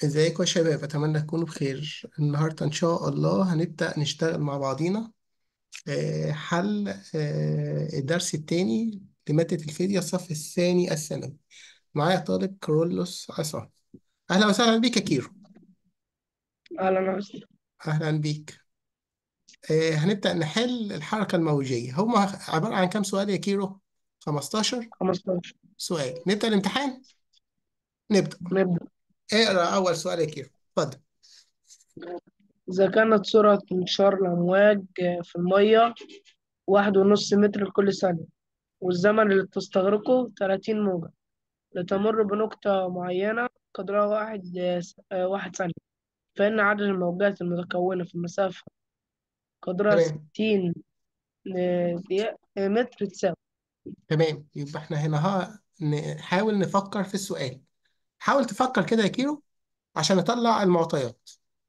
ازيكم يا شباب اتمنى تكونوا بخير النهارده ان شاء الله هنبدأ نشتغل مع بعضينا آه، حل آه، الدرس الثاني لمادة الفيزياء الصف الثاني الثانوي معايا طالب كارولوس عصام اهلا وسهلا بيك يا كيرو أهلا وسهلا اهلا بيك آه، هنبدأ نحل الحركة الموجية هما عبارة عن كام سؤال يا كيرو 15 15 سؤال نبدأ الامتحان نبدأ نبدأ اقرأ اول سؤال يا كيرو اتفضل إذا كانت سرعة انتشار الأمواج في المية واحد ونص متر لكل ثانية والزمن اللي بتستغرقه 30 موجة لتمر بنقطة معينة قدرها واحد آه، واحد ثانية فإن عدد الموجات المتكونة في المسافة قدرها تمام 60 دقيقة متر تساوي تمام يبقى احنا هنا ها نحاول نفكر في السؤال حاول تفكر كده يا كيرو عشان نطلع المعطيات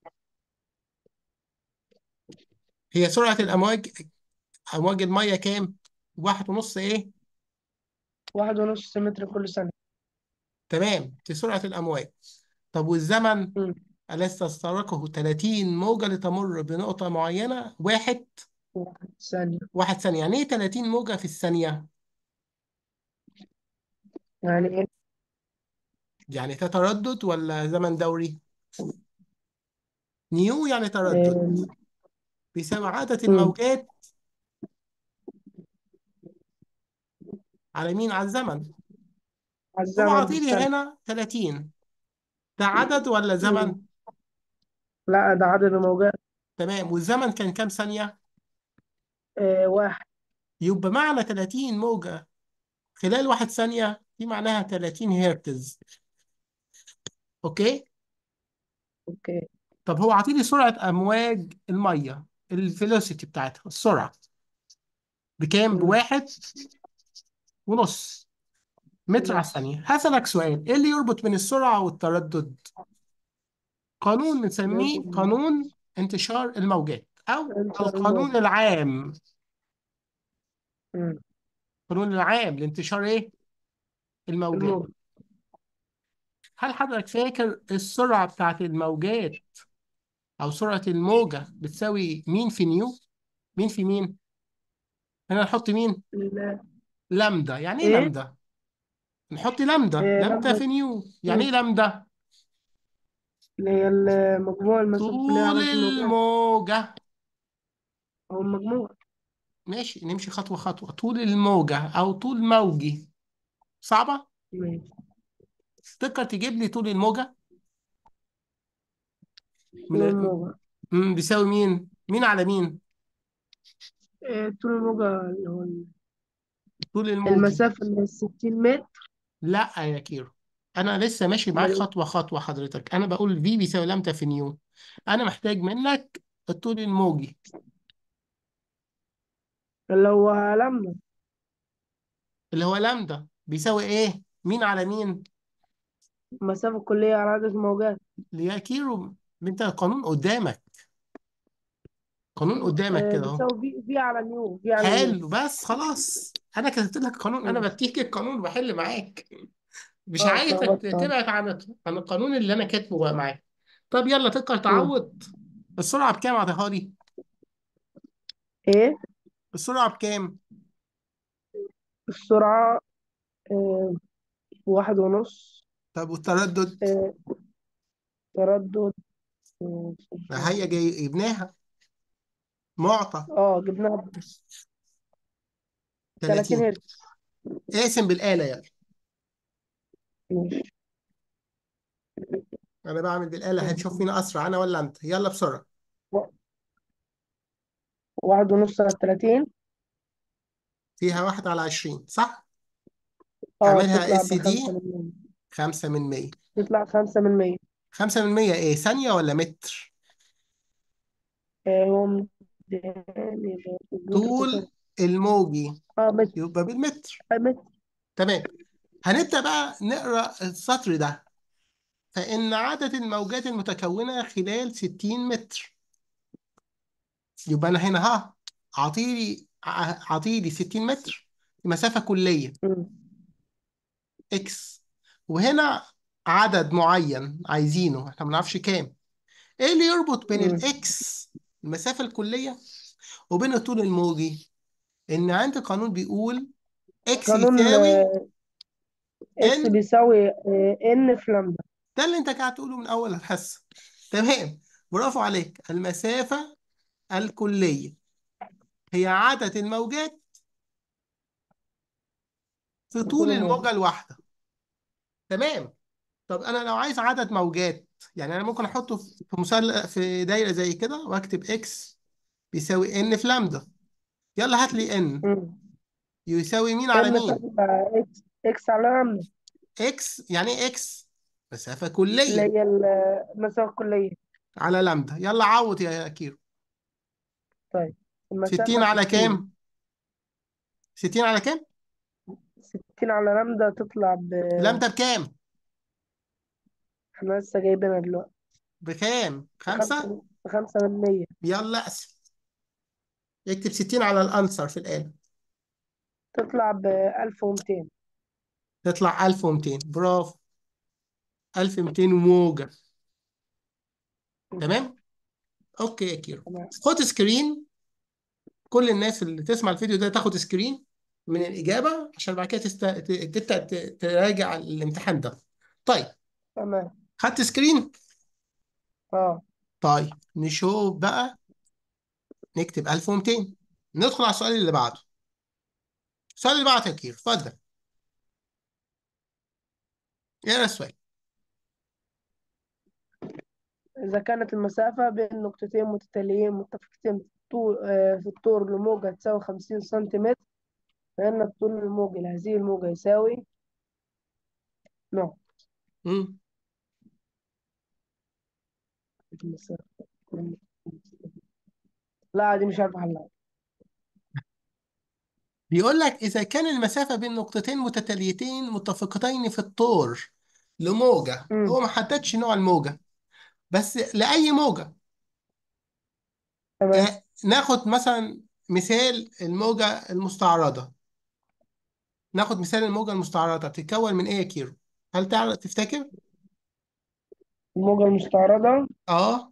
هي سرعة الأمواج أمواج المية كام؟ واحد ونص إيه؟ واحد ونص متر كل ثانية تمام دي سرعة الأمواج طب والزمن مم. أليس تستغرقه 30 موجة لتمر بنقطة معينة واحد واحد ثانية واحد ثانية يعني إيه 30 موجة في الثانية؟ يعني إيه يعني ده تردد ولا زمن دوري؟ نيو يعني تردد آه، بيساوي عدد مم. الموجات على مين؟ على الزمن على هو الزمن في عاطيلي الثانية هنا 30 ده عدد ولا مم. زمن؟ لا ده عدد الموجات تمام والزمن كان كام ثانية؟ آه، واحد يبقى معنى 30 موجة خلال واحد ثانية دي معناها 30 هرتز أوكي؟ أوكي طب هو عاطيلي سرعة أمواج المية الفيلوسيتي بتاعتها السرعة بكام؟ مم. بواحد ونص متر على ونص الثانية هسألك سؤال إيه اللي يربط بين السرعة والتردد؟ قانون بنسميه يربط قانون انتشار الموجات أو انتشار القانون الموجة العام مم. القانون العام لانتشار إيه؟ الموجات الموجة هل حضرتك فاكر السرعة بتاعت الموجات أو سرعة الموجة بتساوي مين في نيو؟ مين في مين؟ هنا نحط مين؟ ال- لامدا يعني إيه ايه لامدا؟ نحط لامدا إيه لامدا لما في نيو يعني مم. إيه لامدا؟ اللي هي المجموع المسافة الكلية طول عدد الموجات الموجة أو المجموع ماشي نمشي خطوة خطوة طول الموجة أو طول موجي صعبة؟ ماشي تقدر تجيب لي طول الموجة طول من الموجة مم، بيساوي مين؟ مين على مين؟ إيه طول الموجة اللي هو طول الموجي المسافة اللي هي 60 متر لا يا كيرو أنا لسه ماشي معاك أمال إيه؟ خطوة خطوة حضرتك أنا بقول في بيساوي لامدا في نيو أنا محتاج منك الطول الموجي اللي هو لما اللي هو لامدا بيساوي إيه؟ مين على مين؟ المسافة الكلية على عدد الموجات يا كيرو أنت القانون قدامك قانون قدامك إيه كده أهو بتساوي في في على نيو في على نيو حلو بس خلاص انا كتبت لك القانون انا مم. بديك القانون وبحل معاك مش اه عايزك اتلخبطت اه تبعد عن عن القانون اللي انا كاتبه بقى معاك طب يلا تقدر مم. تعوض السرعه بكام اعطيها لي ايه السرعه بكام السرعة إيه واحد ونص طب والتردد إيه تردد إيه هي جاي جبناها معطى اه جبناها ب 30 30 هرتز اقسم بالاله يلا ماشي انا بعمل بالاله هنشوف مين اسرع انا ولا انت يلا بسرعه و- واحد ونص على 30 فيها واحد على 20 صح اه اعملها تطلع اس بخمسة دي من مية 5 من 100 تطلع خمسة من مية 5 من 100 ايه ثانيه ولا متر آه هو مديني المتر طول القصير الموجي اه متر يبقى بالمتر آه متر تمام هنبدأ بقى نقرأ السطر ده فإن عدد الموجات المتكونة خلال 60 متر يبقى أنا هنا ها عطيلي ع- عطيلي 60 متر مسافة كلية مم. إكس وهنا عدد معين عايزينه احنا ما نعرفش كام ايه اللي يربط بين مم. الاكس المسافة الكلية وبين الطول الموجي ان عندي قانون بيقول اكس قانون يساوي اكس ان بيساوي آه، ان في لامدا ده اللي انت قاعد تقوله من اول الحصة تمام برافو عليك المسافة الكلية هي عدد الموجات في في طول طول الموجة الموجة الواحدة تمام طب انا لو عايز عدد موجات يعني انا ممكن احطه في في مثلث في دايره زي كده واكتب اكس بيساوي ان في لامدا يلا هات لي ان مم. يساوي مين على ان مين تبقى اكس اكس على لامدا اكس يعني ايه اكس مسافه اللي كليه هي المسافة الكلية على لامدا يلا عوض يا كيرو طيب 60 المسافة على 60 كام 60 على كام 60 على لامدا تطلع ب لامدا بكام احنا لسه جايبينها دلوقتي بكام خمسة بخمسة بخمسة من مية يلا اقسم اكتب 60 على الانسر في الآلة تطلع ب 1200 تطلع 1200 برافو 1200 وموجة تمام اوكي يا كيرو تمام خد سكرين كل الناس اللي تسمع الفيديو ده تاخد سكرين من الإجابة عشان بعد كده تست... ت- تبدأ ت- تراجع الامتحان ده طيب تمام خدت سكرين اه طيب نشوف بقى نكتب 1200 ندخل على السؤال اللي بعده السؤال اللي بعده يا كير اتفضل اقرا السؤال إذا كانت المسافة بين نقطتين متتاليين متفقتين في الطول آه، في الطول لموجة تساوي 50 سنتيمتر فإن الطول الموجي لهذه الموجة يساوي نعم مم. المسافة لا دي مش عارف أحلها بيقول لك إذا كان المسافة بين نقطتين متتاليتين متفقتين في الطور لموجة أمم، هو ما حددش نوع الموجة بس لأي موجة تمام آه، ناخد مثلا مثال الموجة المستعرضة ناخد مثال الموجة المستعرضة بتتكون من ايه يا كيرو؟ هل تعرف تفتكر؟ الموجة المستعرضة اه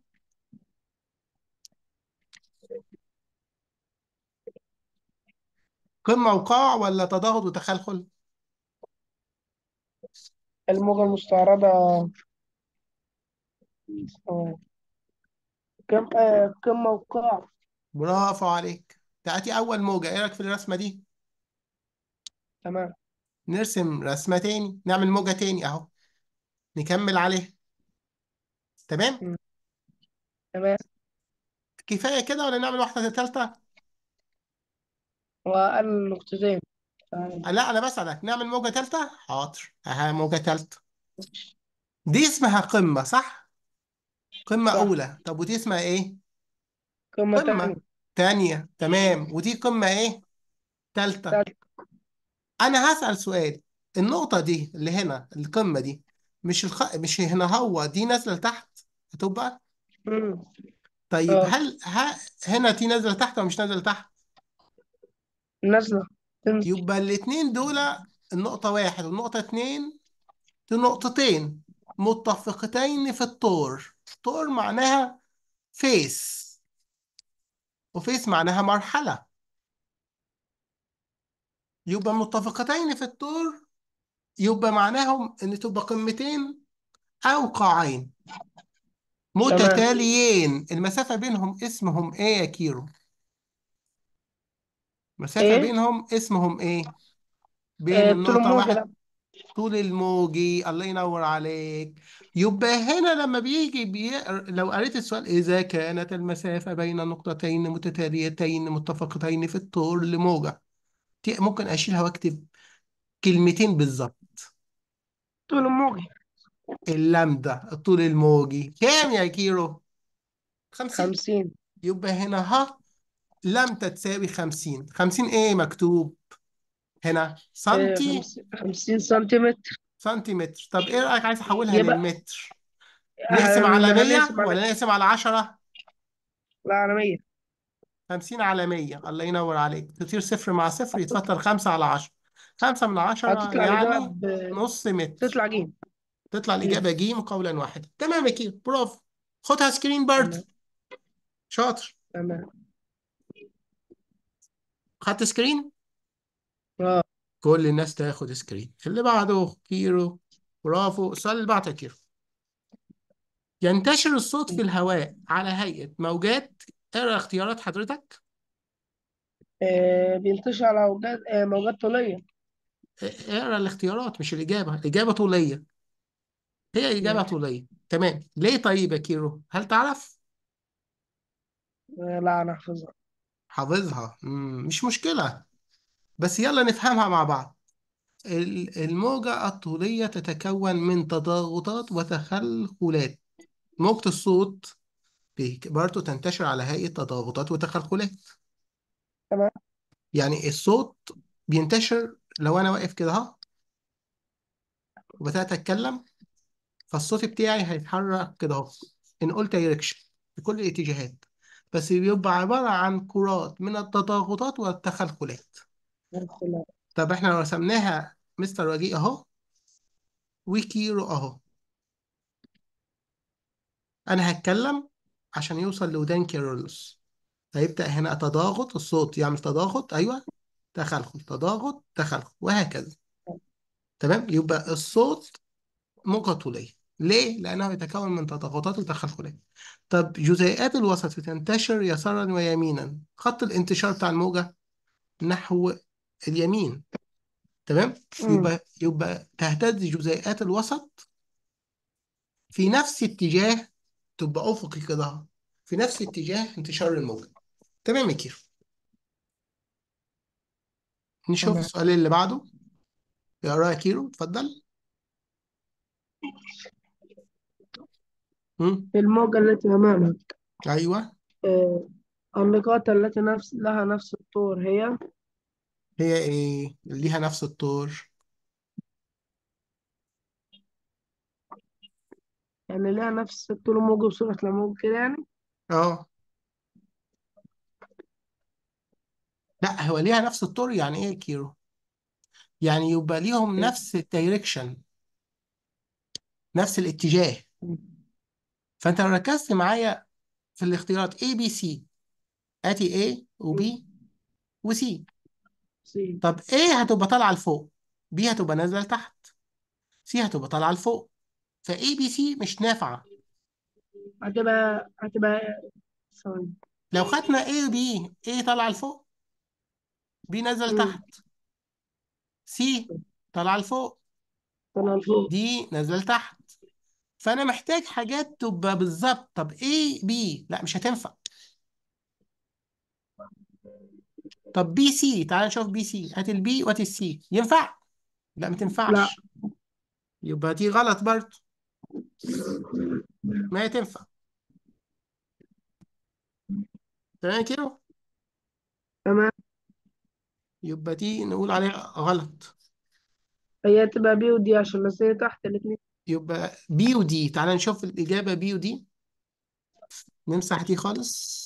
قمة وقاع ولا تضاغط وتخلخل؟ الموجة المستعرضة آه، كم آه، قمة وقاع برافو عليك تأتي أول موجة ايه رأيك في الرسمة دي؟ تمام نرسم رسمة تاني نعمل موجة تاني أهو نكمل عليها تمام؟ أمم، تمام كفاية كده ولا نعمل واحدة تالتة؟ وأقل نقطتين تمام. آه، لا أنا بسألك نعمل موجة تالتة؟ حاضر أها موجة تالتة دي اسمها قمة صح؟ قمة صح أولى طب ودي اسمها ايه؟ قمة تانية قمة تانية تمام ودي قمة ايه؟ تالتة تالتة انا هسأل سؤال النقطة دي اللي هنا القمة دي مش الخ... مش هنا هو دي نازلة لتحت هتبقى أمم، طيب اه هل ها هنا دي نازلة لتحت ولا مش نازلة لتحت نازلة تنزل يبقى الاتنين دول النقطة واحد والنقطة اتنين دي نقطتين متفقتين في الطور طور معناها فيس وفيس معناها مرحلة يبقى متفقتين في الطور يبقى معناهم ان تبقى قمتين او قاعين تمام متتاليين المسافة بينهم اسمهم ايه يا كيرو مسافة ايه بينهم اسمهم ايه بين آه، طول النقطة الموجة واحد لا طول الموجي الله ينور عليك يبقى هنا لما بيجي بي... لو قريت السؤال إذا كانت المسافة بين نقطتين متتاليتين متفقتين في الطول لموجة دي ممكن أشيلها وأكتب كلمتين بالظبط طول الموجة اللامدا الطول الموجي كام يا كيرو 50 خمسين يبقى هنا ها لامدا تساوي 50 50 ايه مكتوب هنا آه، سنتي خمس- خمسين سنتيمتر سنتيمتر طب ايه رأيك عايز احولها يبقى للمتر نقسم على هن- 100 هنقسم على ولا نقسم على 10 لا على مية 50 على 100 الله ينور عليك تطير صفر مع صفر يتفضل 5 على 10 5 من 10 هتطلع الإجابة يعني ب... نص متر تطلع جيم تطلع مم. الإجابة ج قولا واحدا تمام يا كيرو برافو خدها سكرين برضه تمام شاطر تمام خدت سكرين اه كل الناس تاخد سكرين اللي بعده كيرو برافو السؤال اللي بعده يا كيرو ينتشر الصوت في الهواء على هيئة موجات اقرا اختيارات حضرتك آه، بينتشر على موجات آه، موجات طولية اقرا الاختيارات مش الإجابة الإجابة طولية هي إجابة ماشي طولية تمام ليه طيب يا كيرو هل تعرف آه، لا أنا حافظها حافظها مم. مش مشكلة بس يلا نفهمها مع بعض ال- الموجة الطولية تتكون من تضاغطات وتخلخلات موجة الصوت بيك- برضه تنتشر على هيئة تضاغطات وتخلخلات تمام يعني الصوت بينتشر لو أنا واقف كده أهو وبدأت أتكلم فالصوت بتاعي هيتحرك كده أهو in all direction في كل الاتجاهات بس بيبقى عبارة عن كرات من التضاغطات والتخلخلات لا طب احنا لو رسمناها مستر وجيه أهو وكيرو أهو أنا هتكلم عشان يوصل لودان كيرلس هيبدأ هنا تضاغط الصوت يعمل تضاغط أيوه تخلخل تضاغط تخلخل وهكذا تمام يبقى الصوت موجة طولية ليه؟ لأنه يتكون من تضاغطات وتخلخلات طب جزيئات الوسط بتنتشر يسارا ويمينا خط الانتشار بتاع الموجة نحو اليمين تمام مم. يبقى يبقى تهتز جزيئات الوسط في نفس اتجاه تبقى أفقي كده في نفس اتجاه انتشار الموجة تمام يا كيرو نشوف تمام السؤال اللي بعده يا يا كيرو اتفضل مم. الموجة التي أمامك أيوه آه، النقاط التي نفس لها نفس الطور هي هي إيه ليها نفس الطور يعني لها نفس طول الموجة وسرعة الموج كده يعني اه لا هو ليها نفس الطور يعني ايه يا كيرو يعني يبقى ليهم آه، نفس الدايركشن نفس الاتجاه مم. فانت لو ركزت معايا في الاختيارات A B C ادي A و B مم. و C سي طب A هتبقى طالعه لفوق B هتبقى نازله لتحت C هتبقى طالعه لفوق ف A B C مش نافعه هتبقى هتبقى ثواني لو خدنا A و B A طالعه لفوق B نازله مم. لتحت C طالعه لفوق طلع لفوق دي نازله لتحت فانا محتاج حاجات تبقى بالظبط طب A B لا مش هتنفع طب بي سي تعال نشوف بي سي هات البي وهات السي ينفع لا ما لا تنفعش يبقى دي غلط برضه ما هي تنفع تمام كده تمام يبقى دي نقول عليها غلط هي تبقى بي ودي عشان بس هي تحت الاتنين يبقى بي ودي تعال نشوف الإجابة بي ودي نمسح دي خالص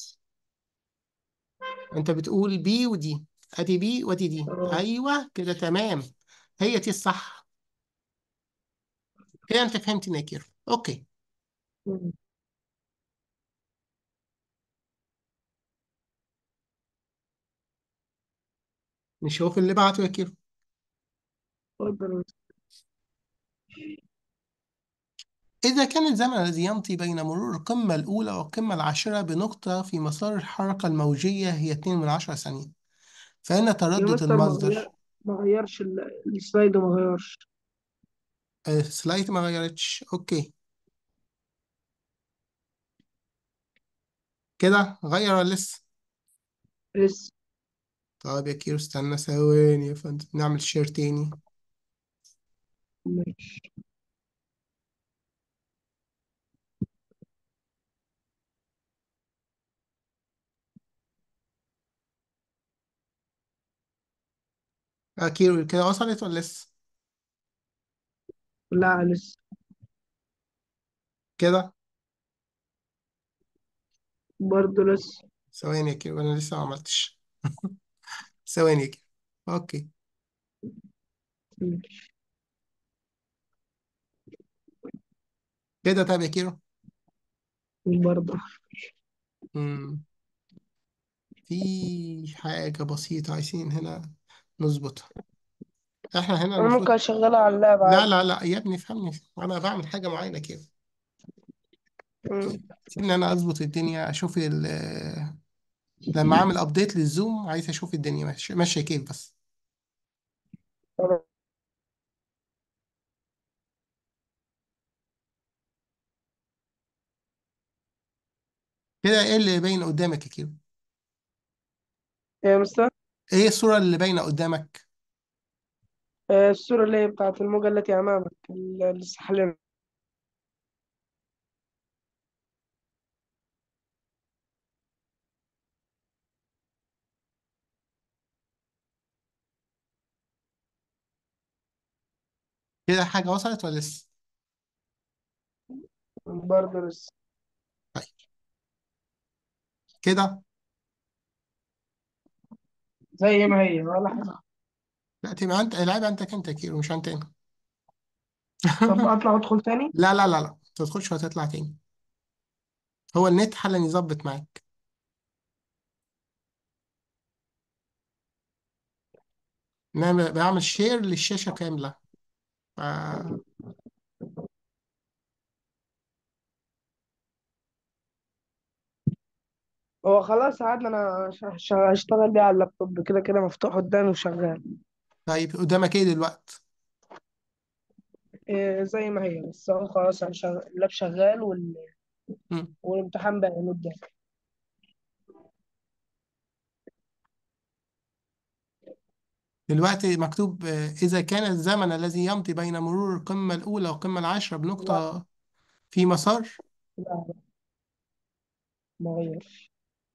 انت بتقول بي ودي ادي بي وادي دي اه ايوه كده تمام هي دي الصح كده انت فهمت ناكر اوكي مم. نشوف اللي بعته يا كيرو اتفضل إذا كان الزمن الذي يمضي بين مرور القمة الأولى والقمة العاشرة بنقطة في مسار الحركة الموجية هي 2 من 10 ثانية فإن يا تردد مستر ما غير المصدر ما غيرش ال- السلايد ما غيرش آه، سلايد ما غيرتش أوكي كده غير ولا لسه لسه طب يا كيرو استنى ثواني يا فندم نعمل شير تاني ماشي آه كيرو كده وصلت ولا لسه لا لسه كده برضه لسه ثواني يا كيرو أنا لسه ما عملتش ثواني يا كيرو أوكي ماشي كده طيب يا كيرو برضه مم. في حاجة بسيطة عايزين هنا نظبطها احنا هنا أنا ممكن المفروض أشغلها على اللاب لا عادي لا لا يا ابني فهمني انا بعمل حاجة معينة كده مم. سيبني انا اظبط الدنيا اشوف ال لما اعمل ابديت للزوم عايز اشوف الدنيا ماشيه ماشيه كيف بس خلاص. كده ايه اللي باين قدامك يا كيرو إيه مثلا ايه الصورة اللي باينة قدامك آه، الصورة اللي هي بتاعت الموجة التي أمامك اللي لسه حاليا كده حاجة وصلت ولا لسه برضه لسه طيب كده زي ما هي ولا حاجة لا تبقى انت العب انت انت يا كيرو مش انت انا طب أطلع وأدخل تاني لا لا لا لا ما تدخلش وهتطلع تاني هو النت حالا يظبط معاك إن انا بعمل شير للشاشة كاملة ف... هو خلاص عادي أنا ش- ش- هشتغل بيه على اللابتوب كده كده مفتوح قدامي وشغال طيب قدامك ايه دلوقتي إيه زي ما هي بس هو خلاص أنا شغ- اللاب شغال وال... مم. والامتحان باين قدامي دلوقتي مكتوب آه، إذا كان الزمن الذي يمضي بين مرور القمة الأولى والقمة العاشرة لا بنقطة في مسار لا لا ما غيرش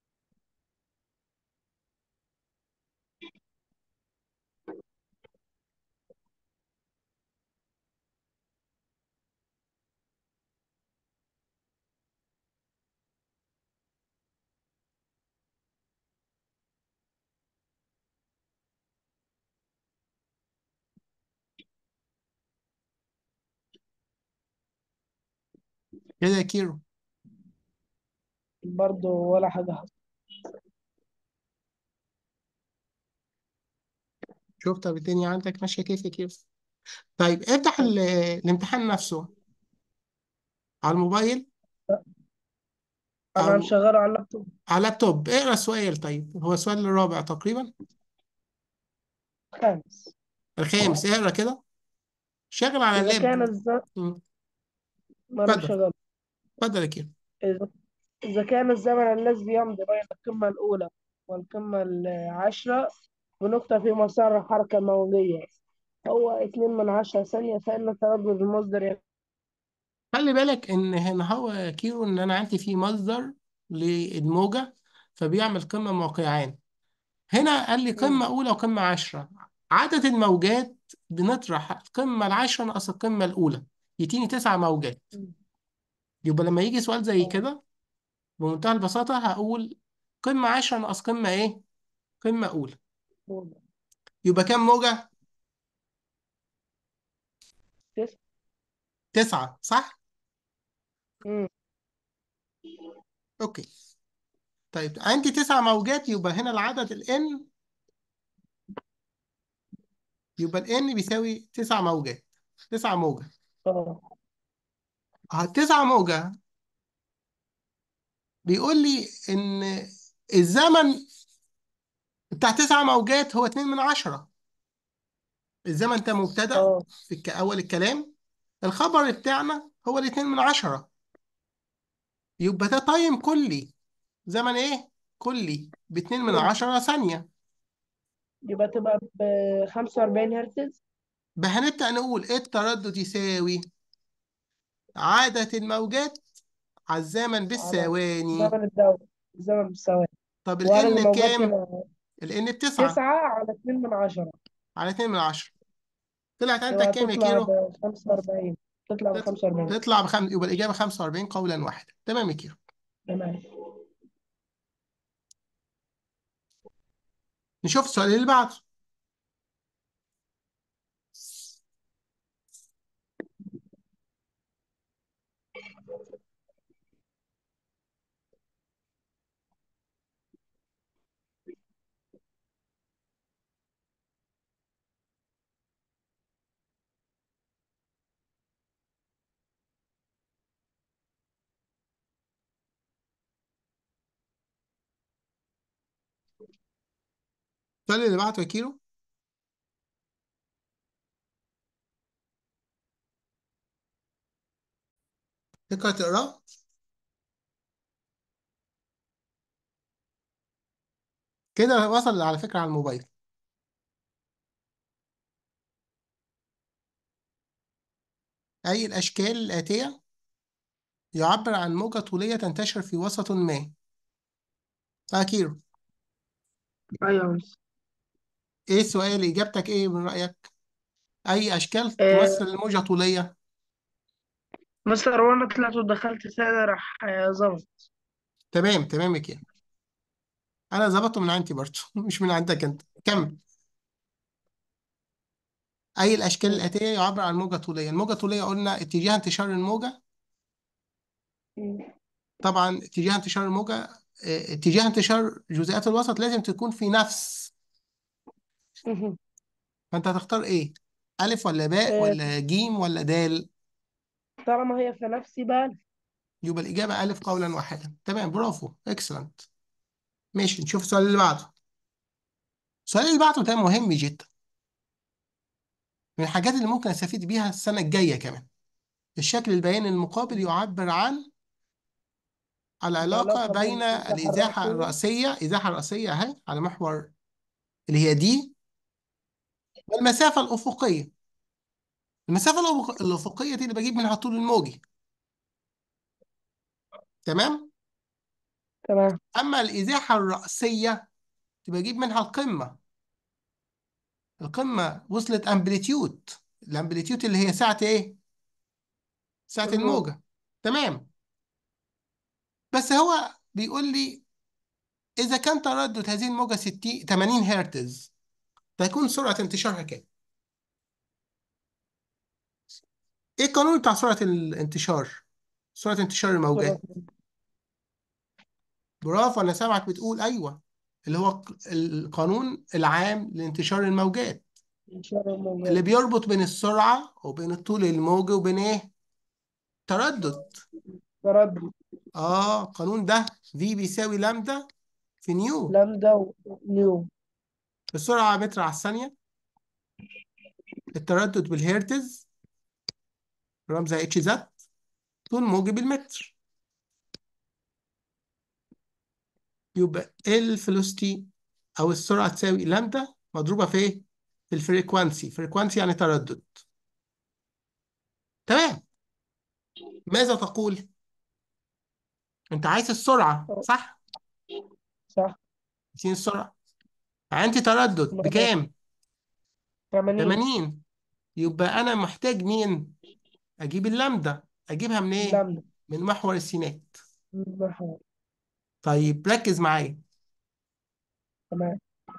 كده يا كيرو برضه ولا حاجة حصلت شوف طب الدنيا عندك ماشية كيف يا كيرو طيب افتح ال- الامتحان نفسه على الموبايل أنا او مشغله على اللابتوب على اللابتوب اقرا السؤال طيب هو السؤال الرابع تقريبا خامس الخامس اقرا كده شغل على إذا اللاب كان الزمن مم. ما أنا اتفضل مشغله اتفضل يا كيرو إذا إذا كان الزمن الذي يمضي بين القمة الأولى والقمة العاشرة بنقطة في مسار الحركة الموجية هو اتنين من عشرة ثانية فإن تردد المصدر يكون خلي بالك ان هنا هو يا كيرو ان انا عندي في مصدر للموجة فبيعمل قمة موقعان هنا قال لي قمة أولى وقمة عشرة عدد الموجات بنطرح القمة العاشرة ناقص القمة الأولى يديني تسع موجات يبقى لما يجي سؤال زي كده بمنتهى البساطة هقول قمة عشرة ناقص قمة إيه؟ قمة أولى يبقى كام موجة؟ تسعة تسعة صح؟ مم. أوكي طيب عندي تسع موجات يبقى هنا العدد ال n يبقى ال n بيساوي تسع موجات تسع موجة اه اه تسع موجة بيقول لي إن الزمن بتاع تسع موجات هو اتنين من عشرة الزمن ده مبتدأ اه في الك- أول الكلام الخبر بتاعنا هو الاتنين من عشرة يبقى ده تايم كلي زمن إيه؟ كلي باتنين من كل عشرة ثانية يبقى تبقى ب 45 هرتز بقى هنبدأ نقول إيه التردد يساوي عدد الموجات على الزمن على بالثواني زمن الدورة الزمن بالثواني طب ال وعدد n الموجات بكام؟ هنا ال n بتسعة تسعة على اتنين من عشرة على اتنين من عشرة طلعت عندك يبقى كام يا تطلع كيلو؟ ب 45 تطلع ب تطلع 45 تطلع بخم... يبقى الإجابة 45 قولا واحدا تمام يا كيلو تمام نشوف السؤال اللي بعده السؤال اللي بعته يا كيلو تقرأ تقراه كده وصل على فكرة على الموبايل أي الأشكال الآتية يعبر عن موجة طولية تنتشر في وسط ما آه كيلو ايوه يا مستر إيه السؤال إجابتك إيه من رأيك؟ أي أشكال آه، تمثل الموجة طولية؟ مستر وانا طلعت ودخلت ثاني راح آه، ظبط تمام تمام يا كيلو أنا ظبطته من عندي برضه مش من عندك أنت كمل أي الأشكال مم. الآتية يعبر عن موجة طولية الموجة الطولية قلنا اتجاه انتشار الموجة مم. طبعا اتجاه انتشار الموجة اه، اتجاه انتشار جزيئات الوسط لازم تكون في نفس مم. فأنت هتختار إيه؟ ألف ولا باء آه، ولا جيم ولا دال؟ طالما هي في نفسي بقى يبقى الإجابة ألف قولا واحدا تمام برافو اكسلنت ماشي نشوف السؤال اللي بعده السؤال اللي بعده ده مهم جدا من الحاجات اللي ممكن أستفيد بيها السنة الجاية كمان الشكل البياني المقابل يعبر عن العلاقة العلاقة بين بين الإزاحة الإزاحة الرأسية الرأسية إزاحة رأسية أهي على محور اللي هي دي والمسافة الأفقية المسافة الأفق- الأفقية دي اللي بجيب منها الطول الموجي تمام تمام أما الإزاحة الرأسية تبقى أجيب منها القمة القمة وصلت أمبليتيود الأمبليتيود اللي هي ساعة إيه؟ ساعة الموج الموجة تمام بس هو بيقول لي إذا كان تردد هذه الموجة 60 80 هرتز تكون سرعة انتشارها كام؟ إيه القانون بتاع سرعة الانتشار؟ سرعة انتشار سرعة الموجات برافو أنا سامعك بتقول أيوه اللي هو ق- القانون العام لانتشار الموجات انتشار اللي الموجات بيربط بين السرعة وبين الطول الموجي وبين إيه؟ تردد تردد آه القانون ده في بيساوي لامدا في نيو لامدا ونيو السرعة متر على الثانية التردد بالهرتز رمزها اتش زد طول موجي بالمتر يبقى الفلوسيتي أو السرعة تساوي لامدا مضروبة في إيه؟ في الفريكوانسي فريكوانسي يعني تردد تمام ماذا تقول؟ أنت عايز السرعة صح؟ صح عايزين السرعة عندي تردد تمام بكام؟ 80 80 يبقى أنا محتاج مين؟ أجيب اللامدا أجيبها من إيه؟ لامدا من محور السينات محور طيب ركز معايا تمام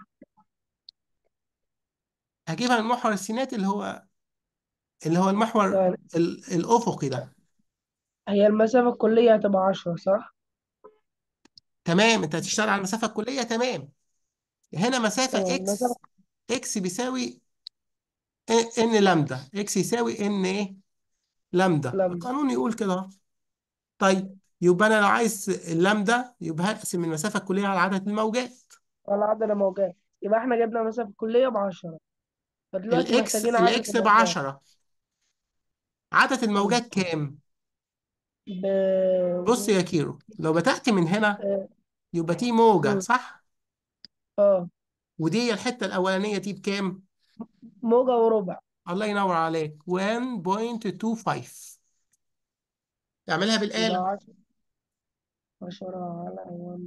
هجيبها من محور السينات اللي هو اللي هو المحور يعني ال- الأفقي ده هي المسافة الكلية هتبقى 10 صح؟ تمام أنت هتشتغل على المسافة الكلية تمام هنا مسافة تمام المسافة إكس إكس بيساوي إن لامدا إكس يساوي إن إيه؟ لامدا لامدا القانون يقول كده أهو. طيب يبقى أنا لو عايز اللامدا يبقى هقسم المسافة الكلية على عدد الموجات ولا عدد الموجات يبقى احنا جبنا المسافة الكلية ب 10 فدلوقتي الإكس محتاجين عدد الإكس الموجات بعشرة عدد مم. الموجات كام؟ ب بص يا كيرو لو بدأت من هنا اه يبقى دي موجة مم. صح؟ آه. ودي الحتة الأولانية دي بكام؟ موجة وربع الله ينور عليك 1.25 تعملها يبقى بالآلة 10 10 على 1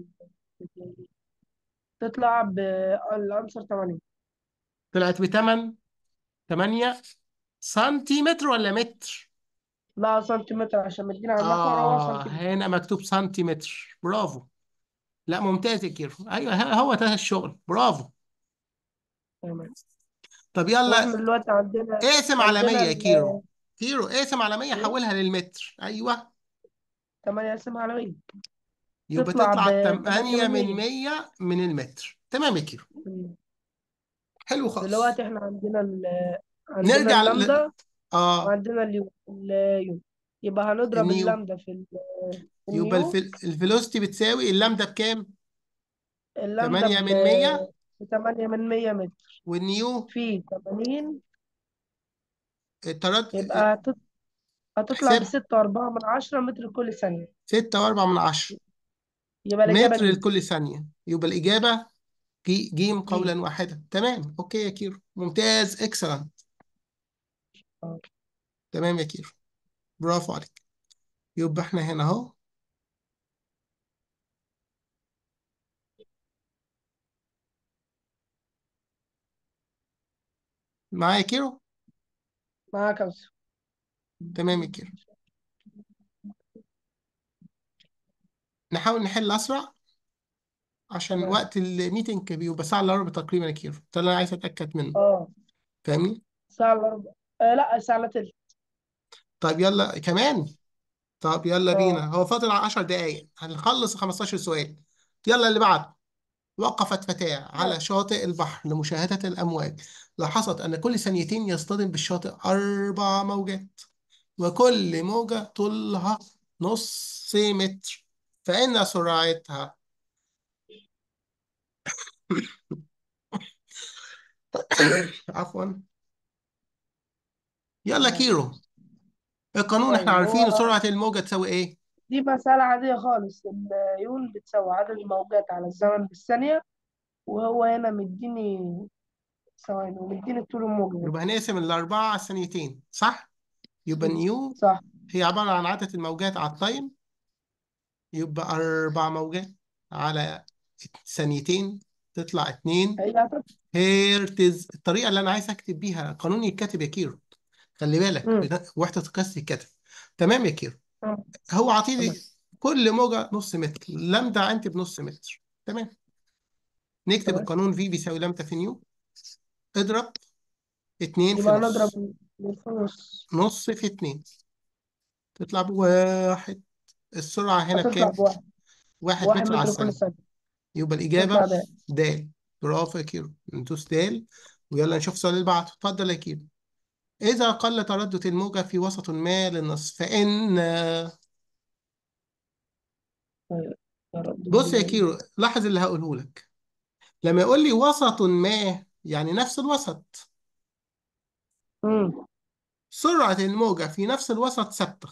تطلع بالأنسر 8 طلعت ب 8 8 سنتيمتر ولا متر؟ لا سنتيمتر عشان مدينا على المحور هو آه سنتيمتر هنا مكتوب سنتيمتر برافو لا ممتاز يا كيرو أيوه ه- هو ده الشغل برافو تمام طب يلا واحنا دلوقتي عندنا اقسم على 100 عندنا يا ال كيرو كيرو اقسم على 100 إيه؟ حولها للمتر أيوه 8 اقسمها على 100 يبقى تطلع تطلع ب 8 8 من من 100 100 من المتر تمام يا كيلو حلو خالص دلوقتي احنا عندنا ال عندنا نرجع ل... اللامدا اه وعندنا اليو اليو يبقى هنضرب النيو اللامدا في ال- في يبقى النيو الفل... الفيلوسيتي بتساوي اللامدا بكام؟ اللامدا 8 ب من 100 ب 8 من 100 متر والنيو في 80 الترد يبقى هتط- هتطلع ب احسبها 6.4 من 10 متر كل ثانية 6 و4 من 10 يبقى الإجابة متر دي لكل ثانية يبقى الإجابة جي جيم دي قولا واحدا تمام اوكي يا كيرو ممتاز اكسلنت اه تمام يا كيرو برافو عليك يبقى احنا هنا اهو معايا يا كيرو معاك يا أستاذ. تمام يا كيرو نحاول نحل اسرع عشان تمام وقت الميتنج بيبقى ساعة الا ربع تقريبا يا كيرو ده اللي انا عايز اتاكد منه اه فاهمني ساعة إلا ربع آه لا ساعة إلا تلت طيب يلا كمان طب يلا بينا اه هو فاضل 10 دقايق هنخلص 15 سؤال يلا اللي بعده وقفت فتاة على شاطئ البحر لمشاهدة الأمواج لاحظت أن كل ثانيتين يصطدم بالشاطئ أربع موجات وكل موجة طولها نص متر فإن سرعتها عفوا يلا تمام كيرو القانون احنا طيب عارفين هو سرعة الموجة تساوي ايه دي مسألة عادية خالص اليون بتساوي عدد الموجات على الزمن بالثانية وهو هنا مديني ثواني ومديني طول الموجة يبقى هنقسم الأربعة على الثانيتين صح يبقى نيو صح هي عبارة عن عدد الموجات على التايم يبقى أربع موجات على ثانيتين تطلع اتنين هي هتطلع هيرتز الطريقة اللي أنا عايز أكتب بيها قانون يتكتب يا كيرو خلي بالك مم. بن- وحدة القياس يتكتب تمام يا كيرو آه، هو عطيلي تمام كل موجة نص متر لامدا أنت بنص متر تمام نكتب تمام القانون في بيساوي لامدا في نيو اضرب اتنين في يبقى نص نضرب الفلوس نص في اتنين تطلع بواحد السرعة هنا هتطلع بكام؟ بواحد واحد واحد متر على متر كل الثانية ثانية يبقى تطلع الإجابة ده د برافو يا كيرو ندوس د ويلا نشوف السؤال اللي بعده اتفضل يا كيرو إذا قل تردد الموجة في وسط ما للنصف فإن تردد بص يا ال- كيرو لاحظ اللي هقوله لك لما يقول لي وسط ما يعني نفس الوسط مم. سرعة الموجة في نفس الوسط ثابتة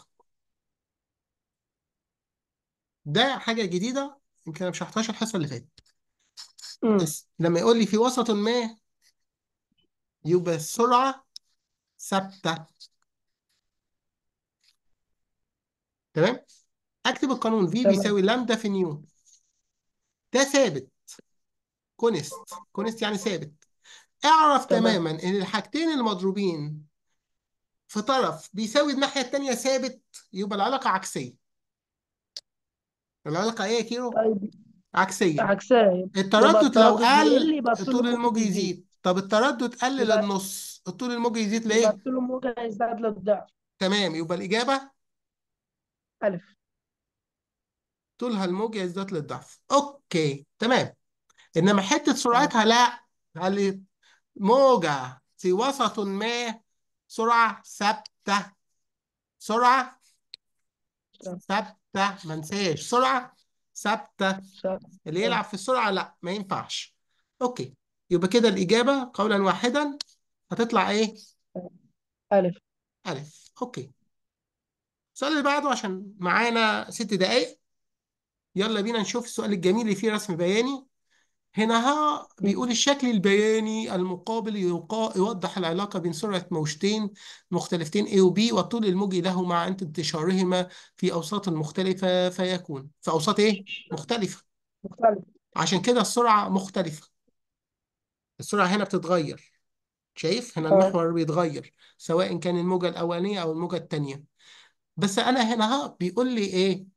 ده حاجة جديدة يمكن أنا مش هحتاجها الحصة اللي فاتت مم. بس لما يقول لي في وسط ما يبقى السرعة ثابتة تمام اكتب القانون في تمام بيساوي لامدا في نيو ده ثابت كونست كونست يعني ثابت اعرف تمام تماما ان الحاجتين المضروبين في طرف بيساوي الناحية التانية ثابت يبقى العلاقة عكسية العلاقة ايه يا كيرو؟ طيب عكسية عكسها يبقى التردد لو التردد بيقل قل يبقى الطول طول الموجي الموج بيزيد يزيد طب التردد قل يبقى للنص الطول الموج يزيد يبقى ليه؟ الطول الموجي هيزداد للضعف تمام يبقى الإجابة ألف طولها الموج يزداد للضعف اوكي تمام انما حتة تمام سرعتها لا قال لي موجة في وسط ما سرعة ثابتة سرعة تمام. ثابتة ما انساش سرعة ثابتة صح. اللي يلعب في السرعة لا ما ينفعش اوكي يبقى كده الإجابة قولا واحدا هتطلع ايه؟ ألف ألف اوكي السؤال اللي بعده عشان معانا ست دقايق يلا بينا نشوف السؤال الجميل اللي فيه رسم بياني هنا ها بيقول الشكل البياني المقابل يقا- يوضح العلاقة بين سرعة موجتين مختلفتين A و B والطول الموجي لهما عند انتشارهما في أوساط مختلفة فيكون في أوساط إيه؟ مختلفة مختلف عشان كده السرعة مختلفة السرعة هنا بتتغير شايف هنا اه المحور بيتغير سواء كان الموجة الأولانية أو الموجة التانية بس أنا هنا ها بيقول لي إيه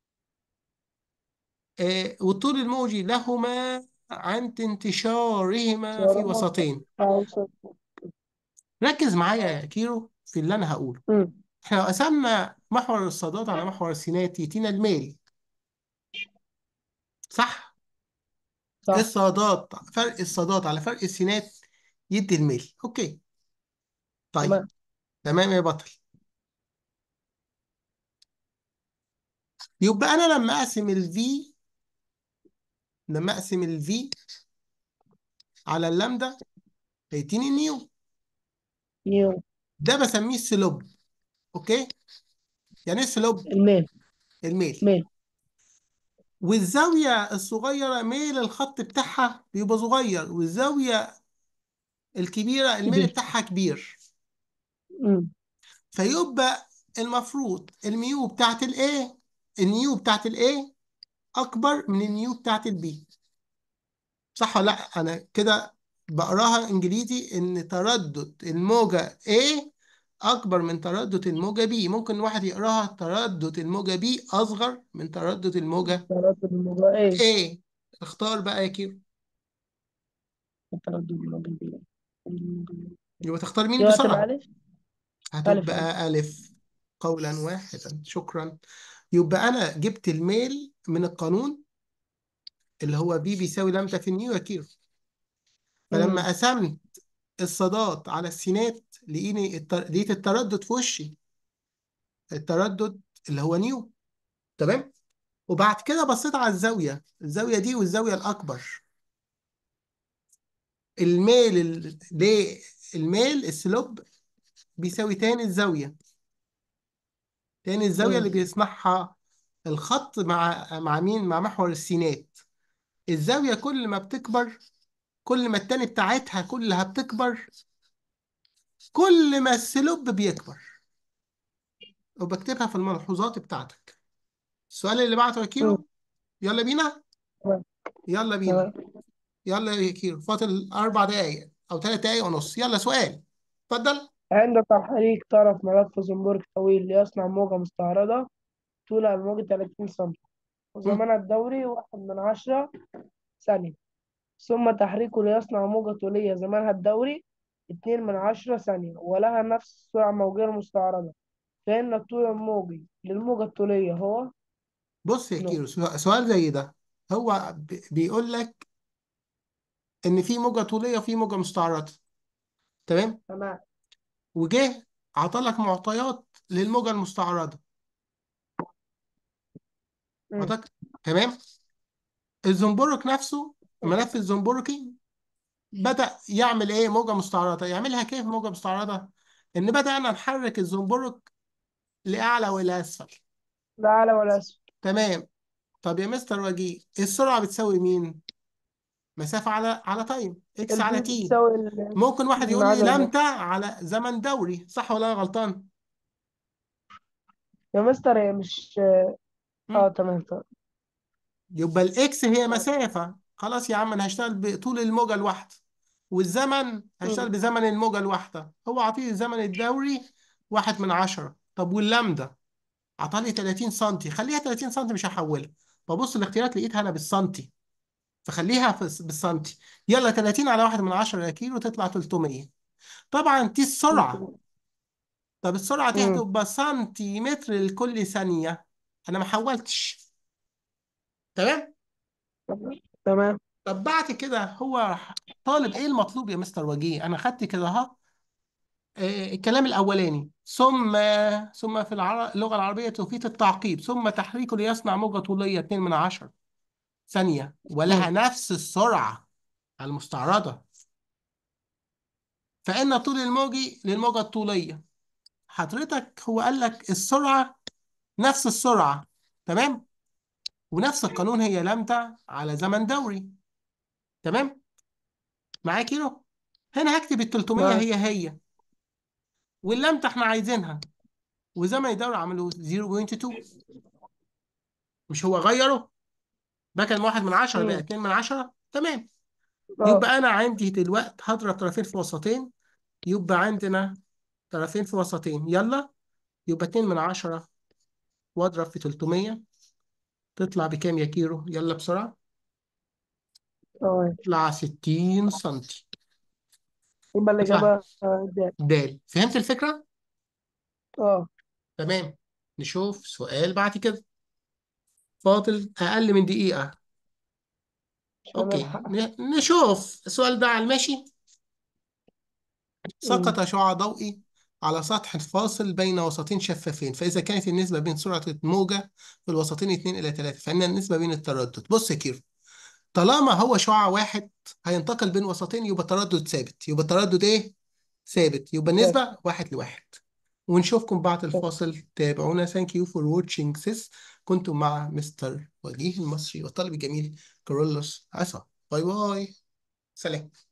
آه والطول الموجي لهما عند انتشارهما في سيارة موسط وسطين أوسط ركز معايا اه يا كيرو في اللي انا هقوله أمم. احنا لو قسمنا محور الصادات على محور السينات يدينا الميل صح صح الصادات فرق الصادات على فرق السينات يدي الميل اوكي طيب تمام تمام يا بطل يبقى انا لما اقسم الفي لما اقسم الفي على اللامدا هيديني نيو نيو ده بسميه السلوب اوكي يعني ايه السلوب الميل الميل ميل والزاويه الصغيره ميل الخط بتاعها بيبقى صغير والزاويه الكبيره الميل كبير بتاعها كبير مم. فيبقى المفروض الميو بتاعت الايه النيو بتاعت الايه اكبر من النيو بتاعت البي صح ولا لا انا كده بقراها انجليزي ان تردد الموجة A اكبر من تردد الموجة B ممكن واحد يقراها تردد الموجة B اصغر من تردد الموجة تردد الموضوع ايه A اختار بقى يا كيرو تردد الموضوع بي يبقى تختار مين دي هتبقى بسرعة ألف ألف ألف هتبقى ألف قولا واحدا شكرا يبقى أنا جبت الميل من القانون اللي هو بي بيساوي لامدا في النيو يا كيرو فلما مم. قسمت الصادات على السينات لقيني التر... لقيت التردد في وشي التردد اللي هو نيو تمام وبعد كده بصيت على الزاوية الزاوية دي والزاوية الأكبر الميل ال... ليه الميل السلوب بيساوي تاني الزاوية تاني الزاوية اللي مم. بيصنعها الخط مع مع مين مع محور السينات الزاوية كل ما بتكبر كل ما التاني بتاعتها كلها بتكبر كل ما السلوب بيكبر وبكتبها في الملحوظات بتاعتك السؤال اللي بعته يا مم. كيرو يلا بينا تمام يلا بينا تمام يلا يا كيرو فاضل أربع دقايق أو ثلاث دقايق ونص يلا سؤال اتفضل عند تحريك طرف ملف زنبرك طويل ليصنع موجة مستعرضة طول الموجة 30 سم مم. وزمنها الدوري واحد من عشرة ثانية ثم تحريكه ليصنع موجة طولية زمنها الدوري اتنين من عشرة ثانية ولها نفس السرعة الموجية المستعرضة فإن الطول الموجي للموجة الطولية هو بص يا نو كيرو سؤال سؤال زي ده هو ب- بيقول لك إن في موجة طولية وفي موجة مستعرضة تمام تمام وجه عطلك معطيات للموجة المستعرضة مم. عطاك تمام الزنبرك نفسه الملف الزنبركي بدأ يعمل ايه موجة مستعرضة يعملها كيف موجة مستعرضة ان بدأنا نحرك الزنبرك لأعلى وإلى أسفل لا أعلى ولا أسفل تمام طب يا مستر وجيه السرعة بتساوي مين مسافة على على تايم اكس على البي تي بتساوي ال- ممكن واحد يقول لي العدد ده لامدا على زمن دوري صح ولا أنا غلطان يا مستر هي مش مم. اه تمام تمام يبقى الاكس هي تمام. مسافة خلاص يا عم انا هشتغل بطول الموجة الواحدة والزمن هشتغل مم. بزمن الموجة الواحدة هو عطيه الزمن الدوري واحد من عشرة طب واللامدا عطالي 30 سنتي خليها 30 سنتي مش هحولها ببص الاختيارات لقيتها انا بالسنتي فخليها في بالسنتي يلا 30 على واحد من عشرة كيلو تطلع 300 طبعا دي السرعة طب السرعة دي مم. هتبقى سنتيمتر لكل ثانية انا ما حولتش تمام تمام طب بعد كده هو طالب ايه المطلوب يا مستر وجيه انا خدت كده اهو آه، الكلام الاولاني ثم ثم في العر- اللغه العربيه توقيت التعقيب ثم تحريكه ليصنع موجه طوليه 2 من 10 ثانيه ولها مم. نفس السرعه المستعرضه فان طول الموجي للموجه الطوليه حضرتك هو قال لك السرعه نفس السرعه تمام ونفس القانون هي لامدا على زمن دوري تمام معايا كيلو هنا هكتب ال 300 معاك هي هي واللامدا احنا عايزينها وزمن الدورة عملوا 0.2 مش هو غيره ده كان واحد من عشرة بقى مم. اتنين من عشرة تمام اه يبقى أنا عندي دلوقتي هضرب طرفين في وسطين يبقى عندنا طرفين في وسطين يلا يبقى اتنين من عشرة واضرب في 300 تطلع بكام يا كيرو يلا بسرعة تمام تطلع 60 سنتي يبقى تطلع الإجابة آه، د دال فهمت الفكرة؟ اه تمام نشوف سؤال بعد كده فاضل أقل من دقيقة مش أوكي هنلحق ن- نشوف السؤال ده على الماشي مم. سقط شعاع ضوئي على سطح فاصل بين وسطين شفافين فإذا كانت النسبة بين سرعة الموجة في الوسطين 2 إلى 3 فإن النسبة بين التردد بص يا كيرو طالما هو شعاع واحد هينتقل بين وسطين يبقى تردد ثابت يبقى التردد إيه؟ ثابت يبقى طيب النسبة واحد لواحد ونشوفكم بعد طيب. الفاصل تابعونا ثانك يو فور واتشينج سيس كنتم مع مستر وجيه المصري والطالب الجميل كارولوس عصا باي باي سلام